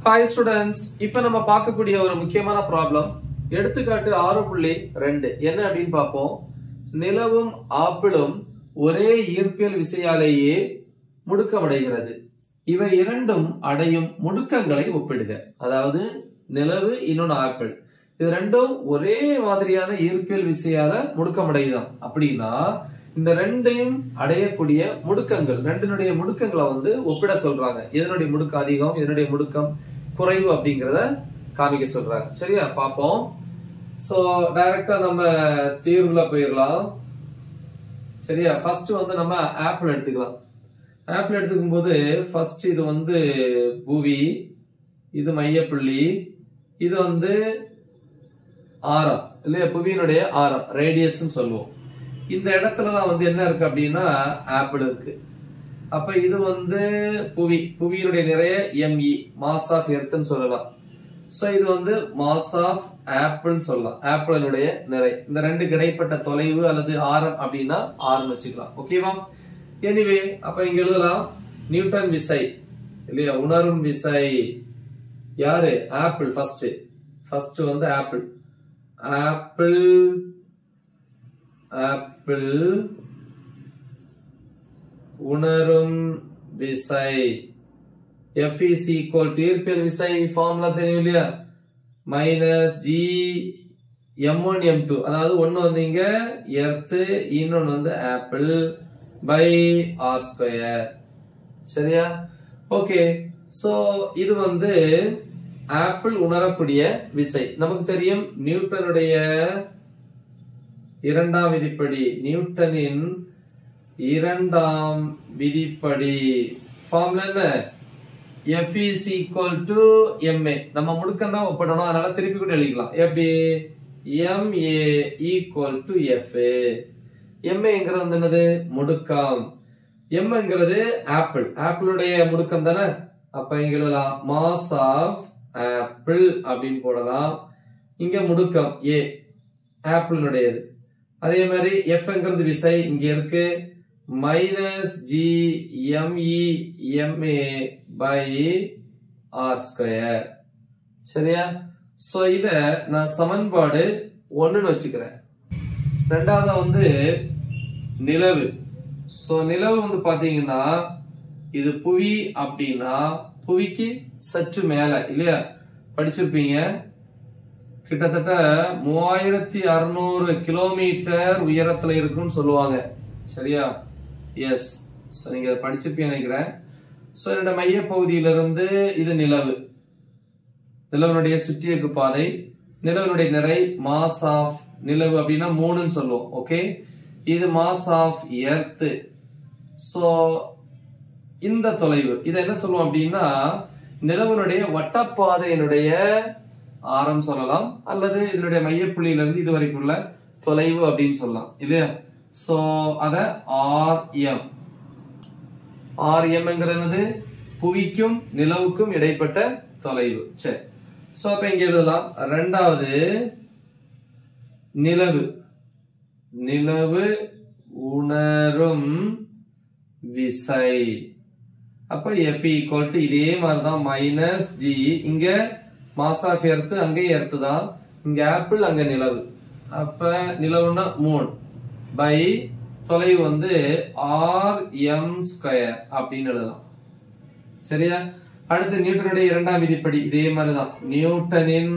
hi students இப்ப நம்ம பார்க்கக்கூடிய ஒரு முக்கியமான ப்ராப்ளம் எடுத்துக்காட்டு ஆறு புள்ளி ரெண்டு என்ன அப்படின்னு பார்ப்போம் நிலவும் ஆப்பிளும் ஒரே ஈர்ப்பியல் விசையாலேயே முடுக்கமடைகிறது இவை இரண்டும் அடையும் முடுக்கங்களை ஒப்பிடுக அதாவது நிலவு இன்னொன்னு ஆப்பிள் இது ரெண்டும் ஒரே மாதிரியான ஈர்ப்பியல் விசையால முடுக்கமடையுதான் அப்படின்னா இந்த ரெண்டையும் அடையக்கூடிய முடுக்கங்கள் ரெண்டினுடைய முடுக்கங்களை வந்து ஒப்பிட சொல்றாங்க இதனுடைய முடுக்கம் அதிகம் இதனுடைய முடுக்கம் குறைவு அப்படிங்கறத காமிக்க சொல்றாங்க சரியா பாப்போம் சோ டைரக்டா நம்ம தீர்வுல போயிடலாம் சரியா ஃபர்ஸ்ட் வந்து நம்ம ஆப்பிள் எடுத்துக்கலாம் ஆப்பிள் எடுத்துக்கும் போது ஃபர்ஸ்ட் இது வந்து புவி இது மையப்புள்ளி இது வந்து ஆரம் இல்லையா புவியினுடைய ஆரம் ரேடியஸ் சொல்லுவோம் இந்த இடத்துல தான் வந்து என்ன இருக்கு அப்படின்னா ஆப்பிள் இருக்கு அப்ப இது வந்து புவி புவியினுடைய நிறைய எம்இ மாஸ் ஆஃப் எர்த்னு சொல்லலாம் சோ இது வந்து மாஸ் ஆஃப் ஆப்பிள் சொல்லலாம் ஆப்பிளினுடைய நிறை இந்த ரெண்டு கிடைப்பட்ட தொலைவு அல்லது ஆரம் அப்படின்னா ஆறுன்னு வச்சுக்கலாம் ஓகேவா எனிவே அப்ப இங்க எழுதலாம் நியூட்டன் விசை இல்லையா உணரும் விசை யாரு ஆப்பிள் ஃபர்ஸ்ட் ஃபர்ஸ்ட் வந்து ஆப்பிள் ஆப்பிள் ஆப்பிள் உணரும் விசை F is equal to ஈர்ப்பியல் விசை ஃபார்முலா தெரியும் இல்லையா minus G M one M two அதாவது ஒன்னு வந்து இங்க எர்த்து இன்னொன்னு வந்து ஆப்பிள் பை ஆர் ஸ்கொயர் சரியா ஓகே சோ இது வந்து ஆப்பிள் உணரக்கூடிய விசை நமக்கு தெரியும் நியூட்டனுடைய இரண்டாம் விதிப்படி நியூட்டனின் இரண்டாம் விதிப்படி ஃபார்ம்ல என்ன F is equal to MA நம்ம முடுக்கம் தான் ஒப்பிடணும் அதனால திருப்பி கூட எழுதிக்கலாம் எப்படி எம்ஏ ஈக்குவல் டு எஃப் எம்ஏங்கிறது வந்து என்னது முடுக்கம் எம்ங்கிறது ஆப்பிள் ஆப்பிளுடைய முடுக்கம் தானே அப்ப இங்க எழுதலாம் மாஸ் ஆஃப் ஆப்பிள் அப்படின்னு போடலாம் இங்க முடுக்கம் ஏ ஆப்பிளினுடையது அதே மாதிரி எஃப்ங்கிறது விசை இங்க இருக்கு minus G ME MA by R square சரியா சோ இத நான் சமன்பாடு ஒண்ணுன்னு வச்சுக்கிறேன் ரெண்டாவது வந்து நிலவு சோ நிலவு வந்து பாத்தீங்கன்னா இது புவி அப்படின்னா புவிக்கு சற்று மேல இல்லையா படிச்சிருப்பீங்க கிட்டத்தட்ட மூவாயிரத்தி அறுநூறு கிலோமீட்டர் உயரத்துல இருக்குன்னு சொல்லுவாங்க சரியா எஸ் ஸோ நீங்க அதை படிச்சிருப்பீங்க நினைக்கிறேன் ஸோ என்னோட மைய பகுதியிலிருந்து இது நிலவு நிலவனுடைய சுற்றியக்கு பாதை நிலவனுடைய நிறை மாஸ் ஆஃப் நிலவு அப்படின்னா மூணுன்னு சொல்லுவோம் ஓகே இது மாஸ் ஆஃப் எர்த் ஸோ இந்த தொலைவு இதை என்ன சொல்லுவோம் அப்படின்னா நிலவனுடைய வட்டப்பாதையினுடைய ஆரம் சொல்லலாம் அல்லது இதனுடைய மையப்புள்ளியிலிருந்து இது வரைக்கும் உள்ள தொலைவு அப்படின்னு சொல்லலாம் இல்லையா சோ அத ஆர்எம் ஆர்எம்ங்கிறது என்னது புவிக்கும் நிலவுக்கும் இடைப்பட்ட தொலைவு சரி சோ அப்ப இங்க எழுதலாம் ரெண்டாவது நிலவு நிலவு உணரும் விசை அப்ப எஃப் ஈக்குவல் டு இதே மாதிரிதான் மைனஸ் ஜி இங்க மாஸ் ஆஃப் எர்த்து அங்கே எர்த்து தான் இங்க ஆப்பிள் அங்க நிலவு அப்ப நிலவுன்னா மூணு பை தொலைவு வந்து ஆர் எம் ஸ்கொயர் அப்படின்னு எழுதலாம் சரியா அடுத்து நியூட்டனுடைய இரண்டாம் விதிப்படி இதே மாதிரிதான் நியூட்டனின்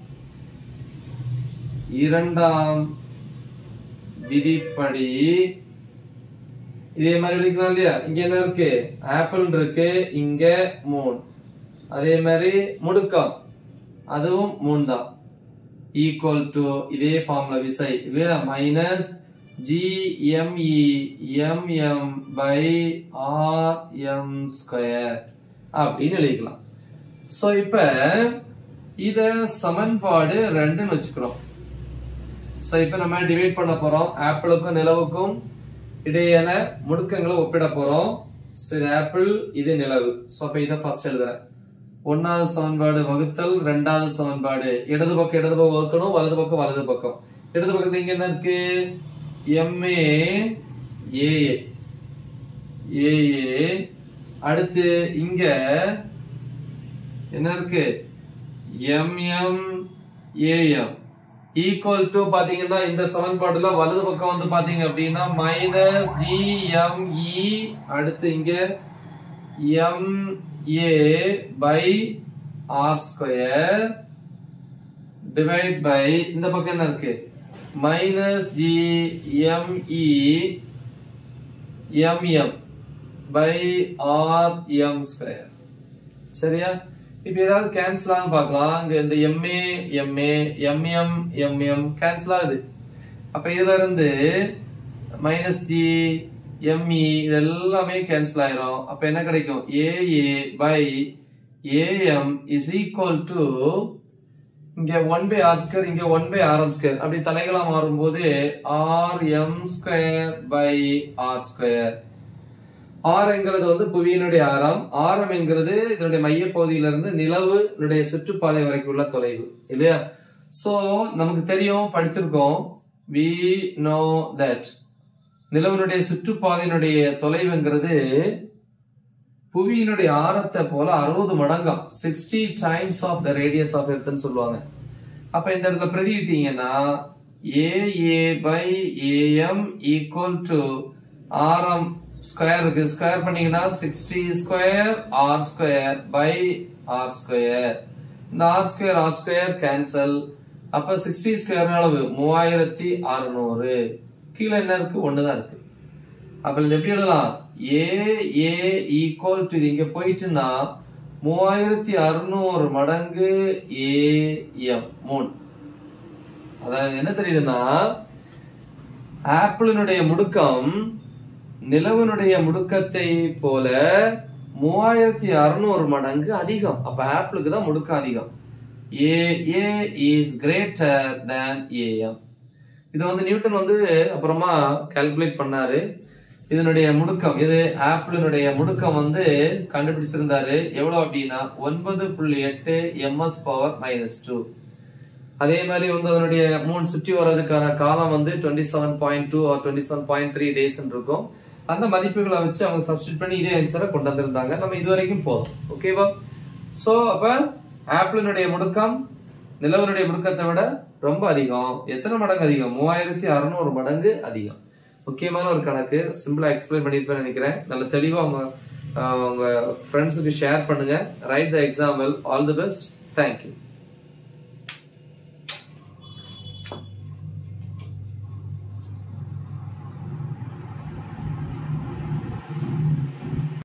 இரண்டாம் விதிப்படி இதே மாதிரி எழுதிக்கலாம் இல்லையா இங்க என்ன இருக்கு ஆப்பிள் இருக்கு இங்க மூணு அதே மாதிரி முடுக்கம் அதுவும் மூணு தான் ஈக்குவல் டு இதே ஃபார்ம்ல விசை இல்லையா minus GME MM by R M square அப்படின்னு எழுதிக்கலாம் சோ இப்ப இத சமன்பாடு ரெண்டுன்னு வச்சுக்கிறோம் சோ இப்ப நம்ம டிவைட் பண்ண போறோம் ஆப்பிளுக்கும் நிலவுக்கும் இடையான முடுக்கங்களை ஒப்பிட போறோம் சரி ஆப்பிள் இது நிலவு சோ அப்ப இதை ஃபர்ஸ்ட் எழுதுறேன் ஒன்னாவது சமன்பாடு வகுத்தல் ரெண்டாவது சமன்பாடு இடது பக்கம் இடது பக்கம் வகுக்கணும் வலது பக்கம் வலது பக்கம் இடது பக்கத்துல இங்க என்ன இருக்கு எம்ஏ ஏஏ ஏஏ அடுத்து இங்க என்ன இருக்கு எம்எம் ஏஎம் ஈக்குவல் டு பாத்தீங்கன்னா இந்த சமன்பாடுல வலது பக்கம் வந்து பாத்தீங்க அப்படின்னா மைனஸ் ஜிஎம்இ அடுத்து இங்க M A by R square divide by இந்த பக்கம் என்ன இருக்கு minus G ME MM by R M square சரியா இப்ப ஏதாவது கேன்சல் ஆகும் பார்க்கலாம் இங்க இந்த MA MA MM MM cancel ஆகுது அப்ப இதுல இருந்து மைனஸ் ஜி எம்இ இது எல்லாமே கேன்சல் ஆயிரும் அப்ப என்ன கிடைக்கும் AA by AM is equal to இங்க ஒன் பை ஆர் ஸ்கொயர் இங்க one by R M square அப்படி தலைகளா மாறும்போது R M square by R square ஆறுங்கிறது வந்து புவியினுடைய ஆரம் ஆரம் என்கிறது இதனுடைய மைய பகுதியிலிருந்து நிலவுனுடைய சுற்றுப்பாதை வரைக்கும் உள்ள தொலைவு இல்லையா சோ நமக்கு தெரியும் படிச்சிருக்கோம் வி நோ தட் நிலவுனுடைய சுற்றுப்பாதையினுடைய தொலைவுங்கிறது புவியினுடைய ஆரத்தை போல அறுபது மடங்காம் sixty times of the radius of எர்த்னு சொல்லுவாங்க அப்ப இந்த இடத்துல பிரதிவிட்டீங்கன்னா AA by AM equal to ஆரம் ஸ்கொயர் இருக்கு ஸ்கொயர் பண்ணீங்கன்னா sixty square R square by R square இந்த R square R square cancel அப்ப சிக்ஸ்டி ஸ்கொயர் அளவு மூவாயிரத்தி அறுநூறு கீழே என்ன இருக்கு ஒண்ணுதான் இருக்கு அப்ப இது எப்படி எழுதலாம் ஏ ஏ ஈக்குவல் டு இங்க போயிட்டுன்னா மூவாயிரத்தி அறுநூறு மடங்கு ஏ எம் மூணு அதாவது என்ன தெரியுதுன்னா ஆப்பிளினுடைய முடுக்கம் நிலவனுடைய முடுக்கத்தை போல மூவாயிரத்தி அறுநூறு மடங்கு அதிகம் அப்ப ஆப்பிளுக்கு தான் முடுக்கம் அதிகம் A A is greater than AM இது வந்து நியூட்டன் வந்து அப்புறமா கால்குலேட் பண்ணாரு இதனுடைய முடுக்கம் இது ஆப்பிளினுடைய முடுக்கம் வந்து கண்டுபிடிச்சிருந்தாரு எவ்வளவு அப்படின்னா ஒன்பது புள்ளி எட்டு எம்எஸ் பவர் மைனஸ் டூ அதே மாதிரி வந்து அதனுடைய மூணு சுற்றி வர்றதுக்கான காலம் வந்து twenty seven point two or twenty seven point three days இருக்கும் அந்த மதிப்புகளை வச்சு அவங்க சப்ஸ்டியூட் பண்ணி இதே ஆன்சரை கொண்டு வந்திருந்தாங்க நம்ம இது வரைக்கும் போதும் ஓகேவா சோ அப்ப ஆப்பிளினுடைய முடுக்கம் நிலவனுடைய முடுக்கத்தை விட ரொம்ப அதிகம் எத்தனை மடங்கு அதிகம் மூவாயிரத்தி அறுநூறு மடங்கு அதிகம் முக்கியமான ஒரு கணக்கு சிம்பிளா எக்ஸ்பிளைன் பண்ணிருப்பேன்னு நினைக்கிறேன் நல்ல தெளிவா உங்க உங்க ஃப்ரெண்ட்ஸுக்கு ஷேர் பண்ணுங்க write the example all the best thank you